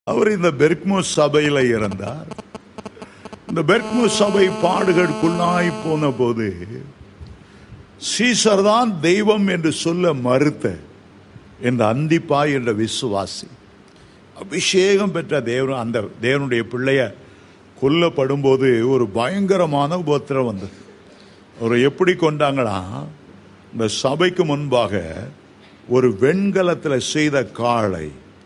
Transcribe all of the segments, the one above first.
அவர் இந்த பெர்க்மு சபையில இருந்தார் இந்த பெர்க்மு சபை பாடுகளுக்குள்ளாய் போன போது சீசர் தான் தெய்வம் என்று சொல்ல மறுத்த இந்த அந்திப்பாய் என்ற விசுவாசி அபிஷேகம் பெற்ற தேவன் அந்த தேவனுடைய பிள்ளைய கொல்லப்படும் போது ஒரு பயங்கரமான உபத்திரம் வந்தது அவரை எப்படி கொண்டாங்களா இந்த சபைக்கு முன்பாக ஒரு வெண்கலத்தில் செய்த காளை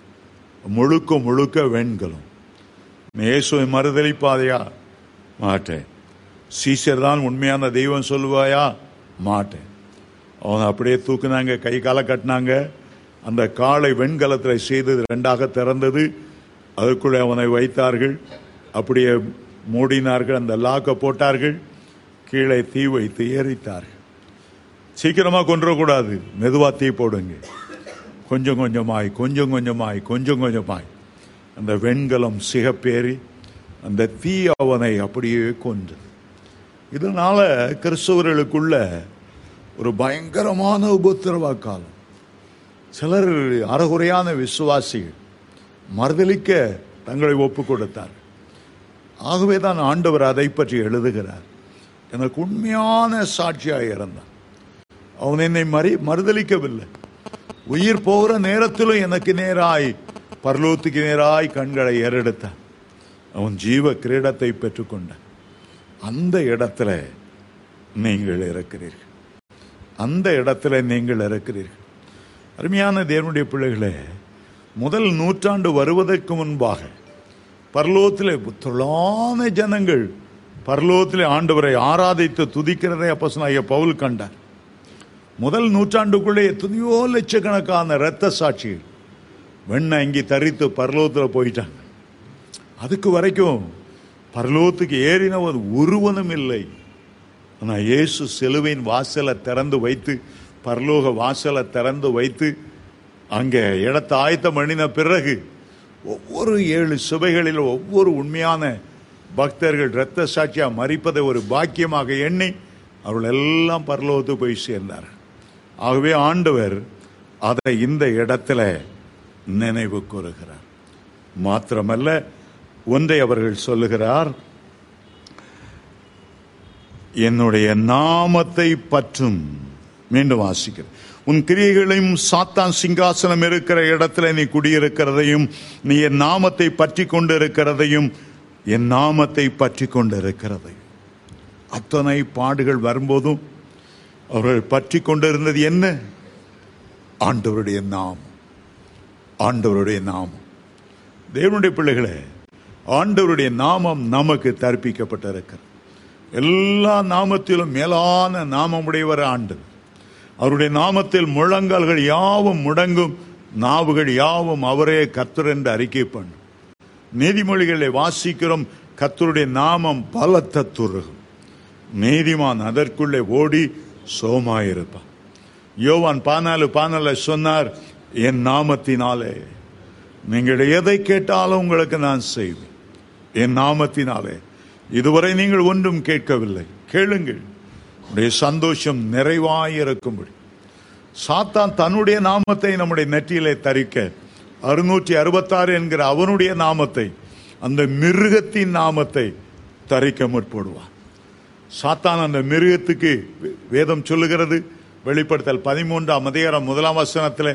முழுக்க முழுக்க வெண்கலம் இயேசுவை மறுதளிப்பாதையா மாட்டேன் சீசர் தான் உண்மையான தெய்வம் சொல்லுவாயா மாட்டேன் அவன் அப்படியே தூக்குனாங்க கை காலை கட்டினாங்க அந்த காளை வெண்கலத்தில் செய்தது ரெண்டாக திறந்தது அதற்குள்ளே அவனை வைத்தார்கள் அப்படியே மூடினார்கள் அந்த லாக்கை போட்டார்கள் கீழே தீ வைத்து எரித்தார்கள் சீக்கிரமா கொன்றக்கூடாது மெதுவா தீ போடுங்க கொஞ்சம் கொஞ்சமாய் கொஞ்சம் கொஞ்சமாய் கொஞ்சம் கொஞ்சமாய் அந்த வெண்கலம் சிகப்பேறி அந்த தீ அவனை அப்படியே கொன்றது இதனால கிறிஸ்தவர்களுக்குள்ள ஒரு பயங்கரமான உபத்திரவ காலம் சிலர் அறகுறையான விசுவாசிகள் மறுதலிக்க தங்களை ஒப்பு கொடுத்தார் ஆகவே தான் ஆண்டவர் அதை பற்றி எழுதுகிறார் எனக்கு உண்மையான சாட்சியாக இருந்தான் அவன் என்னை மறி மறுதலிக்கவில்லை உயிர் போகிற நேரத்திலும் எனக்கு நேராய் பரலோத்துக்கு நேராய் கண்களை ஏறெடுத்தான் அவன் ஜீவ கிரீடத்தை பெற்றுக்கொண்டான் அந்த இடத்துல நீங்கள் இருக்கிறீர்கள் அந்த இடத்துல நீங்கள் இருக்கிறீர்கள் அருமையான தேவனுடைய பிள்ளைகளே முதல் நூற்றாண்டு வருவதற்கு முன்பாக பரலோகத்திலே தொழான ஜனங்கள் பரலோகத்திலே ஆண்டவரை ஆராதித்து துதிக்கிறதை அப்போ பவுல் கண்டார் முதல் நூற்றாண்டுக்குள்ளே எத்தனையோ லட்சக்கணக்கான இரத்த சாட்சிகள் வெண்ணை இங்கே தரித்து பரலோகத்தில் போயிட்டாங்க அதுக்கு வரைக்கும் பரலோகத்துக்கு ஏறினவர் ஒருவனும் இல்லை ஆனால் இயேசு சிலுவையின் வாசலை திறந்து வைத்து பரலோக வாசலை திறந்து வைத்து அங்கே இடத்தை ஆயத்தம் பண்ணின பிறகு ஒவ்வொரு ஏழு சுவைகளில் ஒவ்வொரு உண்மையான பக்தர்கள் இரத்த சாட்சியா மறிப்பதை ஒரு பாக்கியமாக எண்ணி அவர்கள் எல்லாம் பரலோகத்துக்கு போய் சேர்ந்தார்கள் ஆகவே ஆண்டவர் அதை இந்த இடத்துல நினைவு கூறுகிறார் மாத்திரமல்ல ஒன்றை அவர்கள் சொல்லுகிறார் என்னுடைய நாமத்தை பற்றும் மீண்டும் வாசிக்கிறேன் உன் கிரியைகளையும் சாத்தான் சிங்காசனம் இருக்கிற இடத்துல நீ குடியிருக்கிறதையும் நீ என் நாமத்தை பற்றி கொண்டு இருக்கிறதையும் என் நாமத்தை பற்றி கொண்டு இருக்கிறதையும் அத்தனை பாடுகள் வரும்போதும் அவர்கள் பற்றி கொண்டிருந்தது என்ன ஆண்டவருடைய நாமம் ஆண்டவருடைய நாமம் தேவனுடைய பிள்ளைகளே ஆண்டவருடைய நாமம் நமக்கு தற்பிக்கப்பட்டிருக்கிறது எல்லா நாமத்திலும் மேலான நாமமுடையவர் ஆண்டு அவருடைய நாமத்தில் முழங்கால்கள் யாவும் முடங்கும் நாவுகள் யாவும் அவரே கத்தர் என்று அறிக்கை பண்ணும் நீதிமொழிகளை வாசிக்கிறோம் கத்தருடைய நாமம் பலத்த துருகும் நீதிமான் அதற்குள்ளே ஓடி சோமாயிருப்பான் யோவான் பானாலு பானால சொன்னார் என் நாமத்தினாலே நீங்கள் எதை கேட்டாலும் உங்களுக்கு நான் செய்வேன் என் நாமத்தினாலே இதுவரை நீங்கள் ஒன்றும் கேட்கவில்லை கேளுங்கள் உடைய சந்தோஷம் நிறைவாயிருக்கும்படி சாத்தான் தன்னுடைய நாமத்தை நம்முடைய நெற்றியிலே தரிக்க அறுநூற்றி அறுபத்தாறு என்கிற அவனுடைய நாமத்தை அந்த மிருகத்தின் நாமத்தை தரிக்க முற்படுவான் சாத்தான் அந்த மிருகத்துக்கு வேதம் சொல்லுகிறது வெளிப்படுத்தல் பதிமூன்றாம் அதிகாரம் முதலாம் வசனத்தில்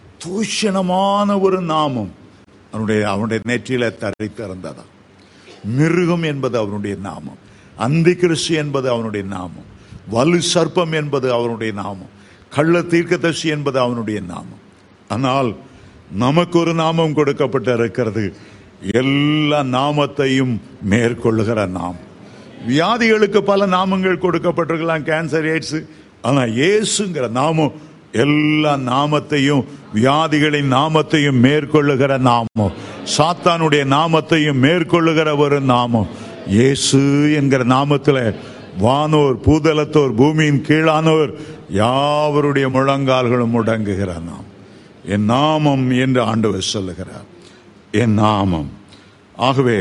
தூஷணமான ஒரு நாமம் அவனுடைய அவனுடைய நெற்றியில தரித்திருந்ததா மிருகம் என்பது அவனுடைய நாமம் அந்தி கிறிஸ்து என்பது அவனுடைய நாமம் வலு சர்ப்பம் என்பது அவனுடைய நாமம் கள்ள தீர்க்கதர்சி என்பது அவனுடைய நாமம் ஆனால் நமக்கு ஒரு நாமம் கொடுக்கப்பட்டு இருக்கிறது எல்லா நாமத்தையும் மேற்கொள்ளுகிற நாமம் வியாதிகளுக்கு பல நாமங்கள் கொடுக்கப்பட்டிருக்கலாம் கேன்சர் எய்ட்ஸ் ஆனா இயேசுங்கிற நாமம் எல்லா நாமத்தையும் வியாதிகளின் நாமத்தையும் மேற்கொள்ளுகிற நாமம் சாத்தானுடைய நாமத்தையும் மேற்கொள்ளுகிற ஒரு நாமம் இயேசு என்கிற நாமத்தில் வானோர் பூதலத்தோர் பூமியின் கீழானோர் யாவருடைய முழங்கால்களும் முடங்குகிற நாம் என் நாமம் என்று ஆண்டவர் சொல்லுகிறார் என் நாமம் ஆகவே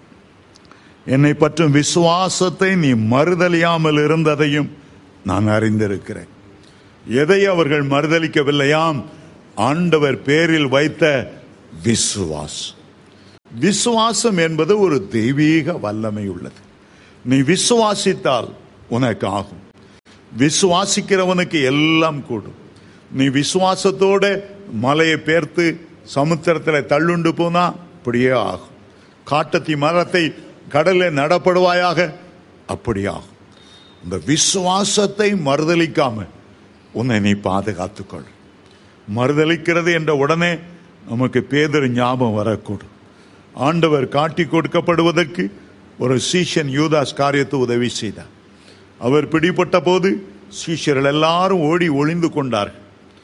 என்னை பற்றும் விசுவாசத்தை நீ மறுதலியாமல் இருந்ததையும் நான் அறிந்திருக்கிறேன் எதை அவர்கள் மறுதலிக்கவில்லையாம் ஆண்டவர் பேரில் வைத்த விசுவாஸ் விசுவாசம் என்பது ஒரு தெய்வீக வல்லமை உள்ளது நீ விசுவாசித்தால் உனக்கு ஆகும் விசுவாசிக்கிறவனுக்கு எல்லாம் கூடும் நீ விசுவாசத்தோட மலையை பேர்த்து சமுத்திரத்தில் தள்ளுண்டு போனா அப்படியே ஆகும் காட்டத்தி மரத்தை கடலில் நடப்படுவாயாக அப்படி ஆகும் இந்த விசுவாசத்தை மறுதலிக்காம உன்னை நீ பாதுகாத்துக்கொள் மறுதலிக்கிறது என்ற உடனே நமக்கு பேதர் ஞாபகம் வரக்கூடும் ஆண்டவர் காட்டி கொடுக்கப்படுவதற்கு ஒரு சீஷன் யூதாஸ் காரியத்தை உதவி செய்தார் அவர் பிடிபட்ட போது சீஷர்கள் எல்லாரும் ஓடி ஒளிந்து கொண்டார்கள்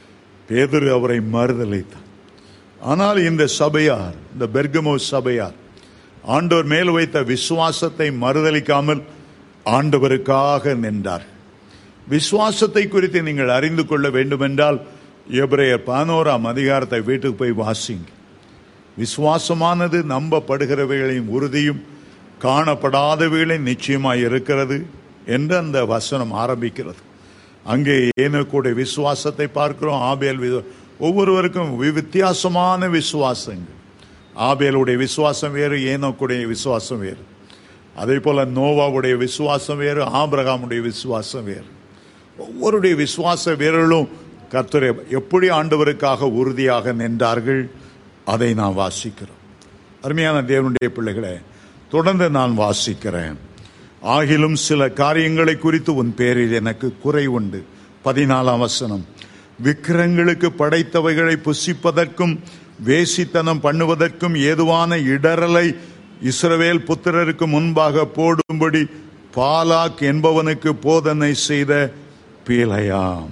பேதர் அவரை மறுதலித்தார் ஆனால் இந்த சபையார் இந்த பெர்கமோ சபையார் ஆண்டவர் மேல் வைத்த விசுவாசத்தை மறுதலிக்காமல் ஆண்டவருக்காக நின்றார் விசுவாசத்தை குறித்து நீங்கள் அறிந்து கொள்ள வேண்டுமென்றால் எபிரேயர் பதினோராம் அதிகாரத்தை வீட்டுக்கு போய் வாசிங்க விசுவாசமானது நம்பப்படுகிறவைகளையும் உறுதியும் காணப்படாதவைகளையும் நிச்சயமாய் இருக்கிறது என்று அந்த வசனம் ஆரம்பிக்கிறது அங்கே ஏனோக்குடைய விசுவாசத்தை பார்க்கிறோம் ஆபேல் வி- ஒவ்வொருவருக்கும் வி- வித்தியாசமான விசுவாசங்கள் ஆபேலுடைய விசுவாசம் வேறு ஏனோக்குடைய விசுவாசம் வேறு அதே போல நோவாவுடைய விசுவாசம் வேறு ஆபிரகாமுடைய விசுவாசம் வேறு ஒவ்வொருடைய விசுவாச வீரர்களும் கர்த்தரை எப்படி ஆண்டவருக்காக உறுதியாக நின்றார்கள் அதை நான் வாசிக்கிறோம் அருமையான தேவனுடைய பிள்ளைகளே தொடர்ந்து நான் வாசிக்கிறேன் ஆகிலும் சில காரியங்களை குறித்து உன் பேரில் எனக்கு குறை உண்டு பதினாலாம் வசனம் விக்கிரங்களுக்கு படைத்தவைகளை புசிப்பதற்கும் வேசித்தனம் பண்ணுவதற்கும் ஏதுவான இடரலை இஸ்ரவேல் புத்திரருக்கு முன்பாக போடும்படி பாலாக் என்பவனுக்கு போதனை செய்த பீலையாம்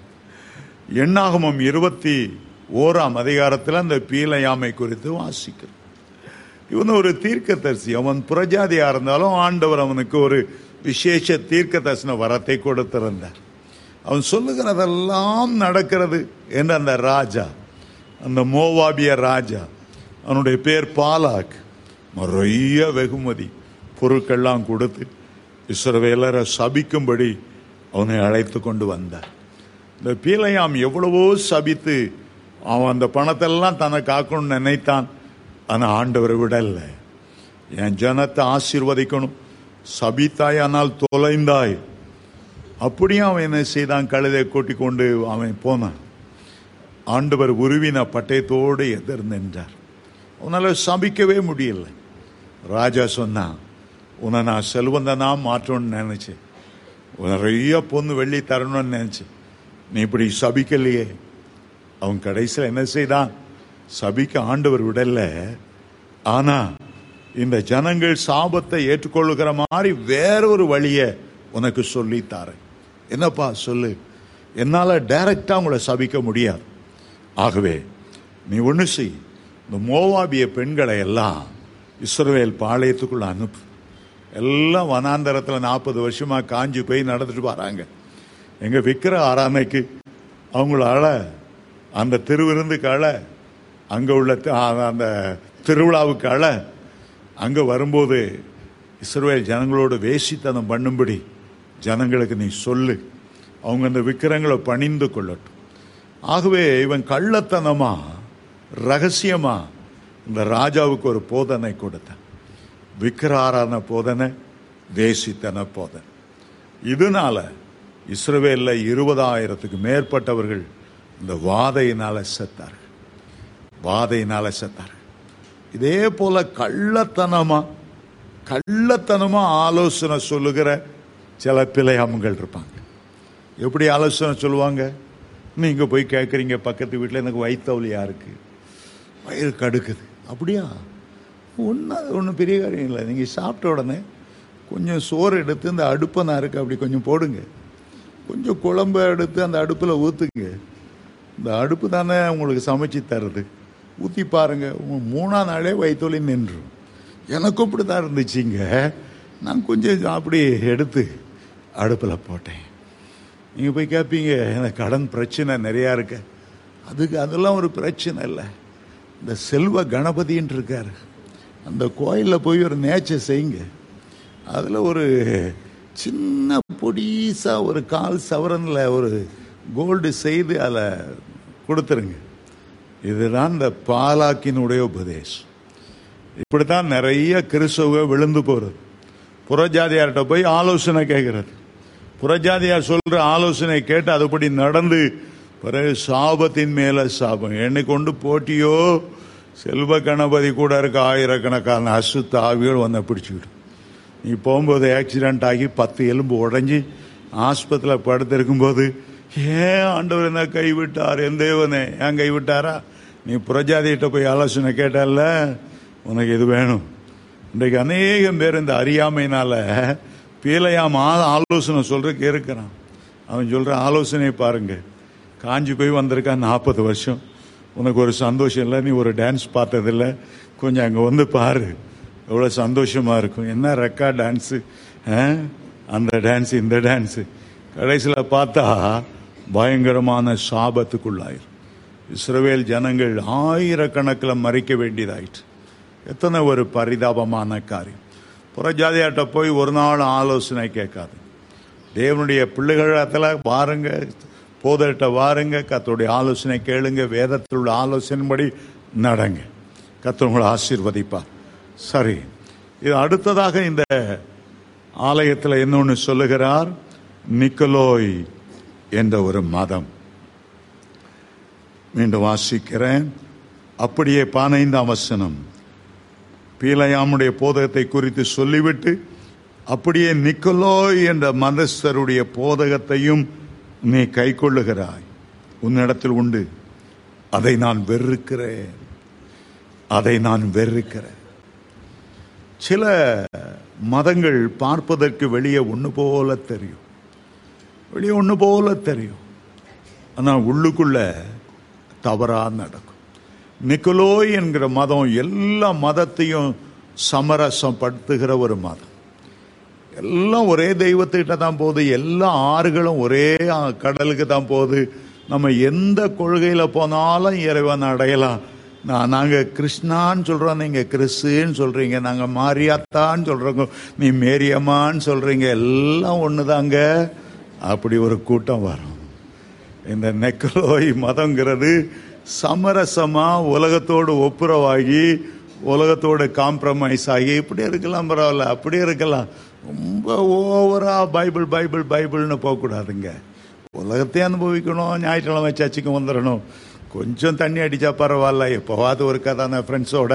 எண்ணாகமம் இருபத்தி ஓராம் அதிகாரத்தில் அந்த பீலையாமை குறித்து வாசிக்கிறோம் இவன் ஒரு தீர்க்கதரிசி அவன் புறஜாதியா இருந்தாலும் ஆண்டவர் அவனுக்கு ஒரு விசேஷ தீர்க்க தரிசன வரத்தை கொடுத்திருந்தார் அவன் சொல்லுகிறதெல்லாம் நடக்கிறது என்று அந்த ராஜா அந்த மோவாபிய ராஜா அவனுடைய பேர் பாலாக் நிறைய வெகுமதி பொருட்கள்லாம் கொடுத்து இஸ்ரவேலரை சபிக்கும்படி அவனை அழைத்து கொண்டு வந்தார் இந்த பீலையாம் எவ்வளவோ சபித்து அவன் அந்த பணத்தெல்லாம் தனக்கு ஆக்கணும்னு நினைத்தான் ஆனால் ஆண்டவரை விடல என் ஜனத்தை ஆசீர்வதிக்கணும் சபித்தாயானால் தொலைந்தாய் அப்படியும் அவன் என்ன செய்தான் கழுதை கூட்டி கொண்டு அவன் போனான் ஆண்டவர் உருவின பட்டயத்தோடு எதிர் நின்றார் அவனால சபிக்கவே முடியல ராஜா சொன்னான் உன்னை நான் செல்வந்தனா மாற்றணும்னு நினைச்சேன் நிறைய பொண்ணு வெள்ளி தரணும்னு நினைச்சேன் நீ இப்படி சபிக்கலையே அவன் கடைசியில் என்ன செய்தான் சபிக்க ஆண்டவர் விடல ஆனா இந்த ஜனங்கள் சாபத்தை ஏற்றுக்கொள்ளுகிற மாதிரி வேறொரு வழியை உனக்கு சொல்லித்தாரேன் என்னப்பா சொல்லு என்னால டைரக்டா உங்களை சபிக்க முடியாது ஆகவே நீ ஒன்று செய் இந்த மோவாபிய பெண்களை எல்லாம் இஸ்ரவேல் பாளையத்துக்குள்ள அனுப்பு எல்லாம் வனாந்தரத்தில் நாற்பது வருஷமா காஞ்சி போய் நடந்துட்டு வராங்க எங்க விக்கிர ஆராதனைக்கு அவங்கள அழ அந்த திருவிருந்துக்கு அழ அங்க உள்ள தி- ஆ- அந்த திருவிழாவுக்கு அழ அங்க வரும்போது இஸ்ரவேல் ஜனங்களோடு வேசித்தனம் பண்ணும்படி ஜனங்களுக்கு நீ சொல்லு அவங்க அந்த விக்கிரங்களை பணிந்து கொள்ளட்டும் ஆகவே இவன் கள்ளத்தனமா ரகசியமா இந்த ராஜாவுக்கு ஒரு போதனை கொடுத்தான் விக்கிராரான போதனை தேசித்தன போதனை இதனால இஸ்ரவேல்ல இருபதாயிரத்துக்கு மேற்பட்டவர்கள் இந்த வாதையினால செத்தார்கள் வாதையினால செத்தார்கள் இதே போல கள்ளத்தனமா கள்ளத்தனமா ஆலோசனை சொல்லுகிற சில பிழையாமங்கள் இருப்பாங்க எப்படி ஆலோசனை சொல்லுவாங்க நீங்க போய் கேட்குறீங்க பக்கத்து வீட்டில் எனக்கு வயிற்றுவலியா இருக்கு வயிறு கடுக்குது அப்படியா ஒன்றும் ஒன்றும் பெரிய காரியம் இல்லை நீங்கள் சாப்பிட்ட உடனே கொஞ்சம் சோறு எடுத்து இந்த அடுப்பை நான் இருக்கு அப்படி கொஞ்சம் போடுங்க கொஞ்சம் குழம்பு எடுத்து அந்த அடுப்பில் ஊற்றுங்க இந்த அடுப்பு தானே உங்களுக்கு சமைச்சு தருது ஊற்றி பாருங்க உங்க மூணாம் நாளே வயிற்றுவலி நின்றும் எனக்கும் இப்படி தான் இருந்துச்சுங்க நான் கொஞ்சம் அப்படி எடுத்து அடுப்பில் போட்டேன் நீங்கள் போய் கேட்பீங்க எனக்கு கடன் பிரச்சனை நிறையா இருக்கு அதுக்கு அதெல்லாம் ஒரு பிரச்சனை இல்லை இந்த செல்வ கணபதின்னு இருக்காரு அந்த கோயிலில் போய் ஒரு நேச்சை செய்யுங்க அதில் ஒரு சின்ன பொடிசா ஒரு கால் சவரனில் ஒரு கோல்டு செய்து அதில் கொடுத்துருங்க இதுதான் இந்த பாலாக்கினுடைய உபதேசம் இப்படித்தான் நிறைய கிறிஸ்தவ விழுந்து போறது புறஜாதியார்கிட்ட போய் ஆலோசனை கேட்கறது புறஜாதியார் சொல்ற ஆலோசனை கேட்டு அதுபடி நடந்து பிறகு சாபத்தின் மேல சாபம் என்னை கொண்டு போட்டியோ செல்வ கணபதி கூட இருக்க ஆயிரக்கணக்கான அசுத்த ஆவிகள் வந்து பிடிச்சிக்கிடும் நீ போகும்போது ஆக்சிடென்ட் ஆகி பத்து எலும்பு உடைஞ்சி ஆஸ்பத்திரியில் படுத்திருக்கும் போது ஏன் ஆண்டவர் என்ன கைவிட்டார் என் தேவனே ஏன் கைவிட்டாரா நீ புரஜாதிகிட்ட போய் ஆலோசனை கேட்டல்ல உனக்கு இது வேணும் இன்றைக்கு அநேகம் பேர் இந்த அறியாமையினால பீலையாம் ஆ- ஆலோசனை சொல்றதுக்கு இருக்கிறான் அவன் சொல்ற ஆலோசனை பாருங்க காஞ்சி போய் வந்திருக்கான் நாற்பது வருஷம் உனக்கு ஒரு சந்தோஷம் இல்லை நீ ஒரு டான்ஸ் பார்த்ததில்ல கொஞ்சம் அங்கே வந்து பாரு எவ்வளோ சந்தோஷமா இருக்கும் என்ன ரெக்கா டான்ஸு அந்த டான்ஸ் இந்த டான்ஸு கடைசியில் பார்த்தா பயங்கரமான சாபத்துக்குள்ளாயிரும் இஸ்ரவேல் ஜனங்கள் ஆயிரக்கணக்கில் மறிக்க வேண்டியதாயிற்று எத்தனை ஒரு பரிதாபமான காரியம் புறஜாதியாட்ட போய் ஒரு நாள் ஆலோசனை கேட்காது தேவனுடைய பிள்ளைகளத்தில் பாருங்க போதட்ட வாருங்க கத்தருடைய ஆலோசனை கேளுங்க வேதத்தில் உள்ள ஆலோசனைப்படி நடங்க கத்தர் உங்களை ஆசீர்வதிப்பார் சரி இது அடுத்ததாக இந்த ஆலயத்தில் இன்னொன்று சொல்லுகிறார் நிக்கலோய் என்ற ஒரு மதம் மீண்டும் வாசிக்கிறேன் அப்படியே பதினைந்தாம் வசனம் பீலையாமுடைய போதகத்தை குறித்து சொல்லிவிட்டு அப்படியே நிக்கலோய் என்ற மதஸ்தருடைய போதகத்தையும் நீ கைக்கொள்ளுகிறாய் உன்னிடத்தில் உண்டு அதை நான் வெறுக்கிறேன் அதை நான் வெறுக்கிறேன் சில மதங்கள் பார்ப்பதற்கு வெளியே ஒன்று போல தெரியும் வெளியே ஒன்று போல தெரியும் ஆனால் உள்ளுக்குள்ள தவறா நடக்கும் நிக்கலோய் என்கிற மதம் எல்லா மதத்தையும் சமரசப்படுத்துகிற ஒரு மதம் எல்லாம் ஒரே தெய்வத்துக்கிட்ட தான் போகுது எல்லா ஆறுகளும் ஒரே ஆ, கடலுக்கு தான் போகுது நம்ம எந்த கொள்கையில போனாலும் இறைவன் அடையலாம் நான் நாங்க கிருஷ்ணான்னு சொல்றோம் நீங்க கிறிஸ்துன்னு சொல்றீங்க நாங்க மாரியாத்தான்னு சொல்றோம் நீ மேரியம்மான்னு சொல்றீங்க எல்லாம் ஒண்ணுதாங்க அப்படி ஒரு கூட்டம் வரும் இந்த நெக்கலோய் மதங்கிறது சமரசமா உலகத்தோடு ஒப்புரவாகி உலகத்தோடு காம்ப்ரமைஸ் ஆகி இப்படி இருக்கலாம் பரவாயில்ல அப்படி இருக்கலாம் ரொம்ப ஓவரா பைபிள் பைபிள் பைபிள்னு போகக்கூடாதுங்க உலகத்தை அனுபவிக்கணும் ஞாயிற்றுக்கிழமை சர்ச்சுக்கு வந்துடணும் கொஞ்சம் தண்ணி அடிச்சா பரவாயில்ல எப்போவாது ஒரு கதான ஃப்ரெண்ட்ஸோட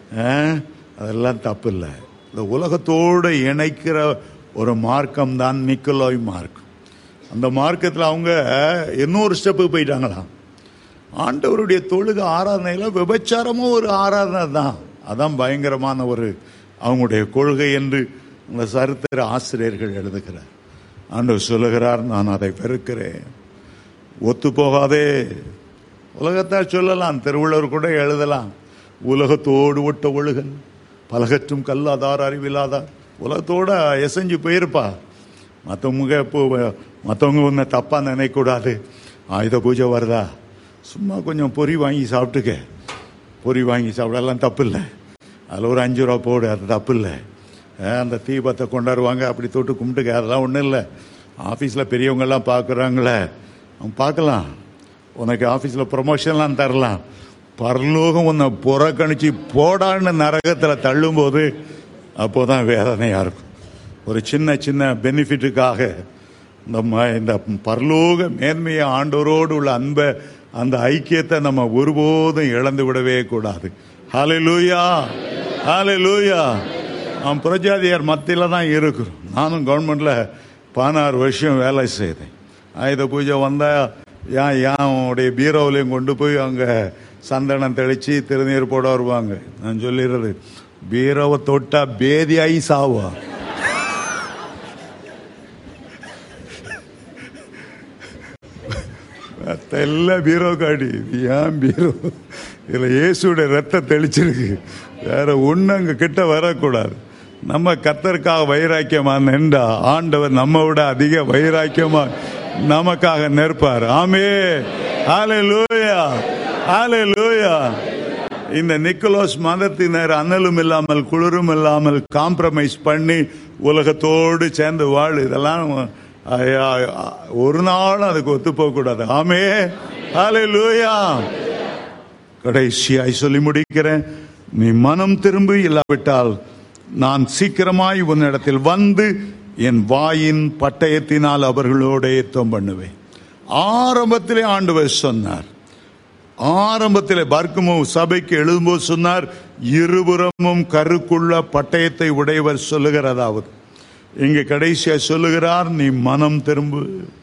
அதெல்லாம் தப்பு இல்லை இந்த உலகத்தோடு இணைக்கிற ஒரு மார்க்கம் தான் நிக்கலோய் மார்க்கம் அந்த மார்க்கத்தில் அவங்க இன்னொரு ஸ்டெப்புக்கு போயிட்டாங்களாம் ஆண்டவருடைய தொழுக ஆராதனையில் விபச்சாரமும் ஒரு ஆராதனை தான் அதான் பயங்கரமான ஒரு அவங்களுடைய கொள்கை என்று இந்த சரித்திர ஆசிரியர்கள் எழுதுகிறார் ஆண்டவர் சொல்லுகிறார் நான் அதை வெறுக்கிறேன் ஒத்து போகாதே உலகத்தார் சொல்லலாம் திருவள்ளுவர் கூட எழுதலாம் உலகத்தோடு ஒட்ட ஒழுகன் பலகற்றும் கல்லாதார் அறிவில்லாதார் உலகத்தோட எசைஞ்சு போயிருப்பா மற்றவங்க இப்போ மற்றவங்க ஒன்று தப்பாக நினைக்கக்கூடாது ஆயுத பூஜை வருதா சும்மா கொஞ்சம் பொறி வாங்கி சாப்பிட்டுக்க பொறி வாங்கி சாப்பிடலாம் தப்பு இல்லை அதில் ஒரு அஞ்சு ரூபா போடு அது தப்பு இல்லை அந்த தீபத்தை கொண்டாடுவாங்க அப்படி தொட்டு கும்பிட்டுக்க அதெல்லாம் ஒன்றும் இல்லை ஆஃபீஸில் பெரியவங்கெல்லாம் பார்க்குறாங்களே அவன் பார்க்கலாம் உனக்கு ஆஃபீஸில் ப்ரொமோஷன்லாம் தரலாம் பரலோகம் உன்னை புறக்கணிச்சு போடான்னு நரகத்தில் தள்ளும்போது அப்போதான் வேதனையாக இருக்கும் ஒரு சின்ன சின்ன பெனிஃபிட்டுக்காக இந்த ம- இந்த பரலோக மேன்மையை ஆண்டவரோடு உள்ள அன்பை அந்த ஐக்கியத்தை நம்ம ஒருபோதும் இழந்து விடவே கூடாது ஹாலே லூயா ஹாலே லூயா நான் புரஜாதியார் மத்தியில் தான் இருக்கிறோம் நானும் கவர்மெண்ட்ல பதினாறு வருஷம் வேலை செய்தேன் ஆயுத பூஜை வந்தா ஏன் ஏன் உடைய பீரோவிலையும் கொண்டு போய் அங்கே சந்தனம் தெளிச்சு திருநீர் போட வருவாங்க நான் சொல்லிடுறது பீரோவை தொட்டா பேதியாகி சாவா எல்லாம் பீரோ காடி இது ஏன் பீரோ இதுல இயேசுடைய ரத்தம் தெளிச்சிருக்கு வேற ஒண்ணு அங்க கிட்ட வரக்கூடாது நம்ம கத்தருக்காக வைராக்கியமா நின்றா ஆண்டவர் நம்ம விட அதிக வைராக்கியமா நமக்காக நிற்பார் ஆமே ஆலே லூயா ஆலே லூயா இந்த நிக்கோலோஸ் மதத்தினர் அனலும் இல்லாமல் குளிரும் இல்லாமல் காம்ப்ரமைஸ் பண்ணி உலகத்தோடு சேர்ந்து வாழ் இதெல்லாம் ஐயா, ஒரு நாளும் அதுக்கு ஒத்து போக கூடாது ஆமே ஹalleluya கடைசியாய் சொல்லி முடிக்கிறேன் நீ மனம் திரும்பி இல்லாவிட்டால் நான் சீக்கிரமாய் உன்னிடத்தில் வந்து என் வாயின் பட்டயத்தினால் அவர்களோட யுத்தம் பண்ணுவேன் ஆரம்பத்திலே ஆண்டவர் சொன்னார் ஆரம்பத்திலே பார்க்குமோ சபைக்கு எழுதும்போது சொன்னார் இருபுறமும் கருக்குள்ள பட்டயத்தை உடையவர் சொல்லுகிறதாவது இங்க கடைசியா சொல்லுகிறார் நீ மனம் திரும்பு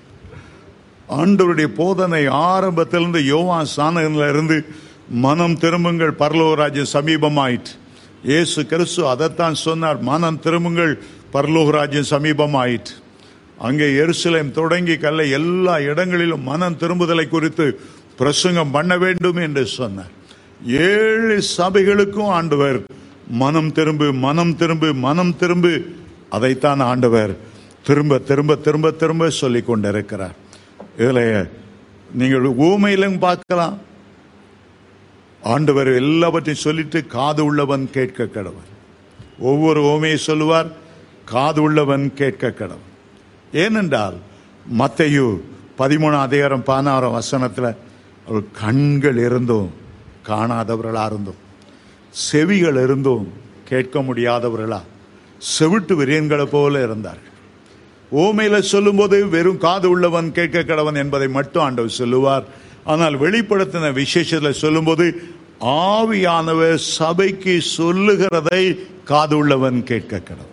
ஆண்டவருடைய போதனை ஆரம்பத்திலிருந்து யோவான் சாணகன்ல இருந்து மனம் திரும்புங்கள் பரலோகராஜ்யம் சமீபமாயிற்று இயேசு கிறிஸ்து அதைத்தான் சொன்னார் மனம் திரும்புங்கள் பரலோகராஜ்யம் சமீபமாயிற்று அங்கே எருசலேம் தொடங்கி கல்லை எல்லா இடங்களிலும் மனம் திரும்புதலை குறித்து பிரசங்கம் பண்ண வேண்டும் என்று சொன்னார் ஏழு சபைகளுக்கும் ஆண்டவர் மனம் திரும்பு மனம் திரும்பு மனம் திரும்பு அதைத்தான் ஆண்டவர் திரும்ப திரும்ப திரும்ப திரும்ப சொல்லிக் கொண்டிருக்கிறார் இதுல நீங்கள் ஊமையிலும் பார்க்கலாம் ஆண்டவர் எல்லாவற்றையும் சொல்லிட்டு காது உள்ளவன் கேட்க கடவன் ஒவ்வொரு ஓமையை சொல்லுவார் காது உள்ளவன் கேட்க கடவன் ஏனென்றால் மத்தையு பதிமூணாம் அதிகாரம் பதினாறாம் வசனத்தில் அவர் கண்கள் இருந்தும் காணாதவர்களா இருந்தும் செவிகள் இருந்தும் கேட்க முடியாதவர்களா செவிட்டு விரியன்களை போல இருந்தார்கள் ஓமையில சொல்லும்போது வெறும் காது உள்ளவன் கேட்க கடவன் என்பதை மட்டும் ஆண்டவர் சொல்லுவார் ஆனால் வெளிப்படுத்தின விசேஷத்தில் சொல்லும்போது ஆவியானவர் சபைக்கு சொல்லுகிறதை காது உள்ளவன் கேட்க கடவன்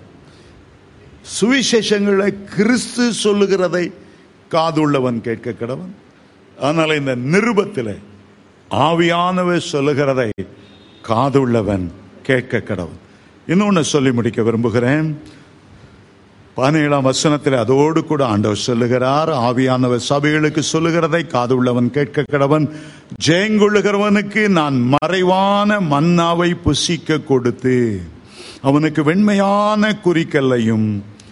சுவிசேஷங்களை கிறிஸ்து சொல்லுகிறதை காது உள்ளவன் கேட்க கடவன் ஆனால் இந்த நிருபத்தில் ஆவியானவர் சொல்லுகிறதை காது உள்ளவன் கேட்க கடவன் இன்னொன்னு சொல்லி முடிக்க விரும்புகிறேன் பதினேழாம் வசனத்தில் அதோடு கூட ஆண்டவர் சொல்லுகிறார் ஆவியானவர் சபைகளுக்கு சொல்லுகிறதை காது உள்ளவன் கேட்க கடவன் ஜெயங்கொள்ளுகிறவனுக்கு நான் மறைவான மன்னாவை புசிக்க கொடுத்து அவனுக்கு வெண்மையான குறிக்கல்லையும்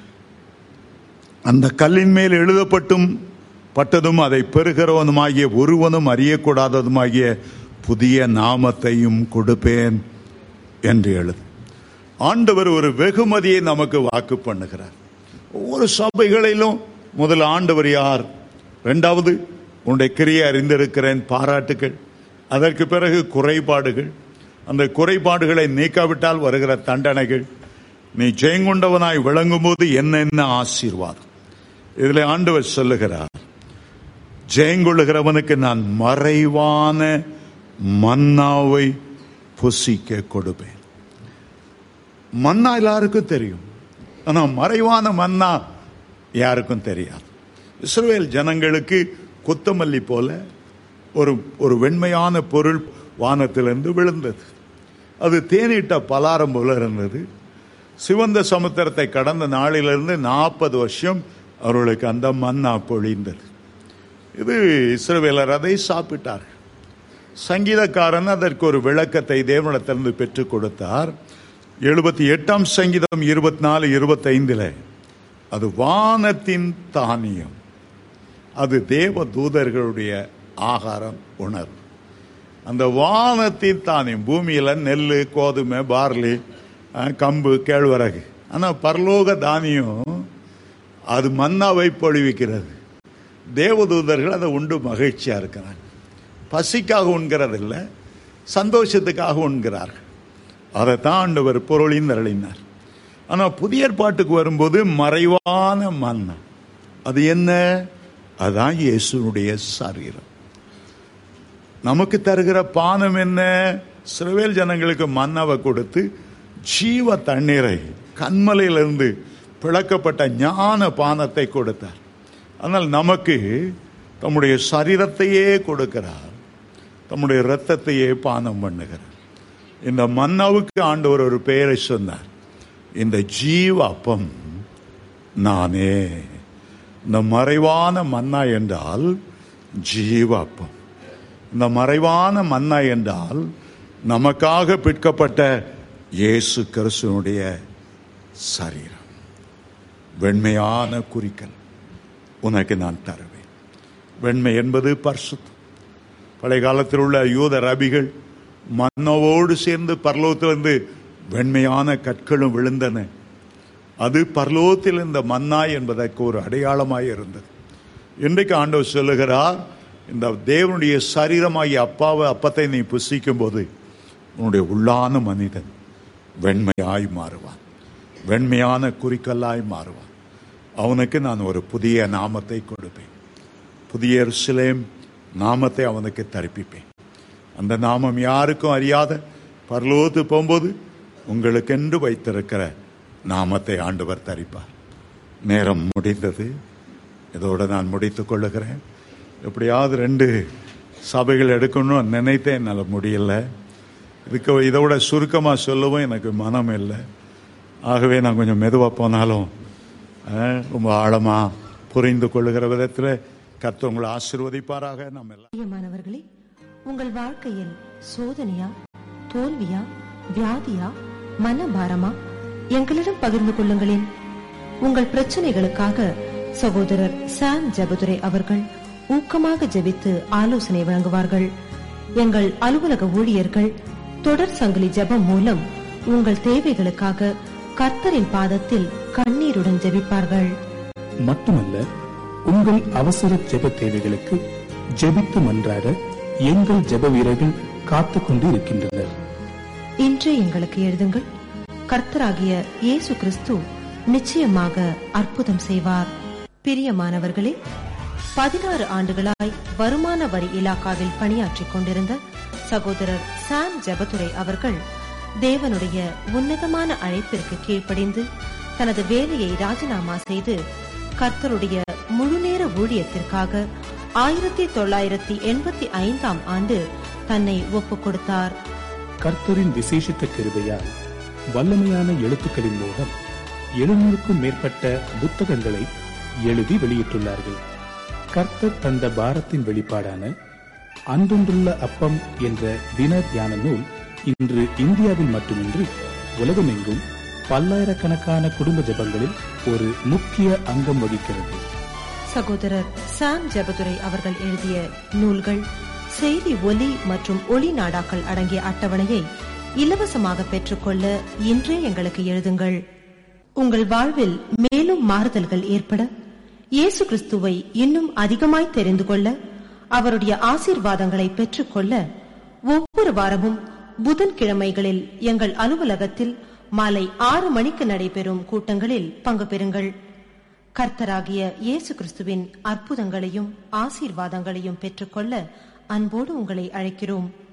அந்த கல்லின் மேல் எழுதப்பட்டும் பட்டதும் அதை பெறுகிறவனுமாகிய ஒருவனும் அறியக்கூடாததுமாகிய புதிய நாமத்தையும் கொடுப்பேன் என்று எழுது ஆண்டவர் ஒரு வெகுமதியை நமக்கு வாக்கு பண்ணுகிறார் ஒவ்வொரு சபைகளிலும் முதல் ஆண்டவர் யார் இரண்டாவது உன்னுடைய கிரியை அறிந்திருக்கிறேன் பாராட்டுகள் அதற்கு பிறகு குறைபாடுகள் அந்த குறைபாடுகளை நீக்காவிட்டால் வருகிற தண்டனைகள் நீ ஜெயங்கொண்டவனாய் விளங்கும் போது என்னென்ன ஆசீர்வாதம் இதில் ஆண்டவர் சொல்லுகிறார் ஜெயங்கொள்ளுகிறவனுக்கு நான் மறைவான மன்னாவை புசிக்க கொடுப்பேன் மன்னா எல்லாருக்கும் தெரியும் ஆனா மறைவான மன்னா யாருக்கும் தெரியாது இஸ்ரவேல் ஜனங்களுக்கு கொத்தமல்லி போல ஒரு ஒரு வெண்மையான பொருள் வானத்திலிருந்து விழுந்தது அது தேனிட்ட பலாரம் போல இருந்தது சிவந்த சமுத்திரத்தை கடந்த நாளிலிருந்து நாற்பது வருஷம் அவர்களுக்கு அந்த மன்னா பொழிந்தது இது இஸ்ரவேலர் அதை சாப்பிட்டார்கள் சங்கீதக்காரன் அதற்கு ஒரு விளக்கத்தை தேவனிடத்திலிருந்து பெற்றுக் கொடுத்தார் எழுபத்தி எட்டாம் சங்கீதம் இருபத்தி நாலு இருபத்தைந்துல அது வானத்தின் தானியம் அது தேவ தூதர்களுடைய ஆகாரம் உணர்வு அந்த வானத்தின் தானியம் பூமியில நெல் கோதுமை பார்லி அஹ், கம்பு கேழ்வரகு ஆனா பரலோக தானியம் அது மன்னாவை பொழிவிக்கிறது தேவதூதர்கள் அதை உண்டு மகிழ்ச்சியா இருக்கிறாங்க பசிக்காக உண்கிறதில்ல சந்தோஷத்துக்காக உண்கிறார்கள் அதைத்தான் ஆண்டவர் பொருளின் அருளினார் ஆனா புதிய ஏற்பாட்டுக்கு வரும்போது மறைவான மன்னா அது என்ன அதான் இயேசுனுடைய சரீரம் நமக்கு தருகிற பானம் என்ன சிறுவேல் ஜனங்களுக்கு மன்னாவை கொடுத்து ஜீவ தண்ணீரை கண்மலையிலிருந்து பிளக்கப்பட்ட ஞான பானத்தை கொடுத்தார் ஆனால் நமக்கு தம்முடைய சரீரத்தையே கொடுக்கிறார் தம்முடைய இரத்தத்தையே பானம் பண்ணுகிறார் இந்த மன்னாவுக்கு ஆண்டவர் ஒரு பெயரை சொன்னார் இந்த ஜீவ அப்பம் நானே இந்த மறைவான மன்னா என்றால் ஜீவ அப்பம் இந்த மறைவான மன்னா என்றால் நமக்காக பிற்கப்பட்ட இயேசு கிறிஸ்துவனுடைய சரீரம் வெண்மையான குறிக்கல் உனக்கு நான் தருவேன் வெண்மை என்பது பரிசுத்தம் பழைய காலத்தில் உள்ள யூத ரபிகள் மன்னவோடு சேர்ந்து பரலோகத்திலிருந்து வெண்மையான கற்களும் விழுந்தன அது பரலோகத்தில் இந்த மன்னா என்பதற்கு ஒரு அடையாளமாய் இருந்தது இன்றைக்கு ஆண்டவர் சொல்லுகிறார் இந்த தேவனுடைய சரீரமாகிய அப்பாவை அப்பத்தை நீ புசிக்கும் போது உன்னுடைய உள்ளான மனிதன் வெண்மையாய் மாறுவான் வெண்மையான குறிக்கல்லாய் மாறுவான் அவனுக்கு நான் ஒரு புதிய நாமத்தை கொடுப்பேன் புதிய எருசலேம் நாமத்தை அவனுக்கு தரிப்பிப்பேன் அந்த நாமம் யாருக்கும் அறியாத பரலோகத்து போகும்போது உங்களுக்கென்று வைத்திருக்கிற நாமத்தை ஆண்டவர் தரிப்பார் நேரம் முடிந்தது இதோட நான் முடித்துக் கொள்ளுகிறேன் எப்படியாவது ரெண்டு சபைகள் எடுக்கணும்னு நினைத்தேன் என்னால் முடியல இதுக்கு இதோட சுருக்கமாக சொல்லவும் எனக்கு மனம் இல்லை ஆகவே நான் கொஞ்சம் மெதுவாக போனாலும் அஹ், ரொம்ப ஆழமாக புரிந்து கொள்ளுகிற விதத்தில் கர்த்தர் உங்களை ஆசீர்வதிப்பாராக நம்ம எல்லாம் பிரியமானவர்களே உங்கள் வாழ்க்கையில் சோதனையா தோல்வியா வியாதியா மனபாரமா எங்களிடம் பகிர்ந்து கொள்ளுங்களேன் உங்கள் பிரச்சனைகளுக்காக சகோதரர் சாம் ஜெபதுரை அவர்கள் ஊக்கமாக ஜெபித்து ஆலோசனை வழங்குவார்கள் எங்கள் அலுவலக ஊழியர்கள் தொடர் சங்கிலி ஜெபம் மூலம் உங்கள் தேவைகளுக்காக கர்த்தரின் பாதத்தில் கண்ணீருடன் ஜெபிப்பார்கள் மட்டுமல்ல உங்கள் அவசர ஜெப தேவைகளுக்கு ஜெபித்து மன்றாட எங்கள் ஜெப வீரர்கள் காத்துக் கொண்டு இருக்கின்றனர் இன்றே எங்களுக்கு எழுதுங்கள் கர்த்தராகிய இயேசு கிறிஸ்து நிச்சயமாக அற்புதம் செய்வார் பிரியமானவர்களே பதினாறு ஆண்டுகளாய் வருமான வரி இலாக்காவில் பணியாற்றிக் கொண்டிருந்த சகோதரர் சாம் ஜெபதுரை அவர்கள் தேவனுடைய உன்னதமான அழைப்பிற்கு கீழ்ப்படிந்து தனது வேலையை ராஜினாமா செய்து கர்த்தருடைய முழுநேர ஊழியத்திற்காக ஆயிரத்தி தொள்ளாயிரத்தி எண்பத்தி ஐந்தாம் ஆண்டு தன்னை ஒப்புக் கொடுத்தார் கர்த்தரின் விசேஷித்த கிருபையால் வல்லமையான எழுத்துக்களின் மூலம் எழுநூறுக்கும் மேற்பட்ட புத்தகங்களை எழுதி வெளியிட்டுள்ளார்கள் கர்த்தர் தந்த பாரத்தின் வெளிப்பாடான அன்றொன்றுள்ள அப்பம் என்ற தின தியான நூல் இன்று இந்தியாவில் மட்டுமின்றி உலகமெங்கும் பல்லாயிரக்கணக்கான குடும்ப ஜெபங்களில் ஒரு முக்கிய அங்கம் வகிக்கிறது சகோதரர் சாம் ஜெபதுரை அவர்கள் எழுதிய நூல்கள் செய்தி ஒலி மற்றும் ஒளி நாடாக்கள் அடங்கிய அட்டவணையை இலவசமாக பெற்றுக்கொள்ள இன்றே எங்களுக்கு எழுதுங்கள் உங்கள் வாழ்வில் மேலும் மாறுதல்கள் ஏற்பட இயேசு கிறிஸ்துவை இன்னும் அதிகமாய் தெரிந்து கொள்ள அவருடைய ஆசீர்வாதங்களை பெற்றுக்கொள்ள ஒவ்வொரு வாரமும் புதன்கிழமைகளில் எங்கள் அலுவலகத்தில் மாலை ஆறு மணிக்கு நடைபெறும் கூட்டங்களில் பங்கு பெறுங்கள் கர்த்தராகிய இயேசு கிறிஸ்துவின் அற்புதங்களையும் ஆசீர்வாதங்களையும் பெற்றுக்கொள்ள அன்போடு உங்களை அழைக்கிறோம்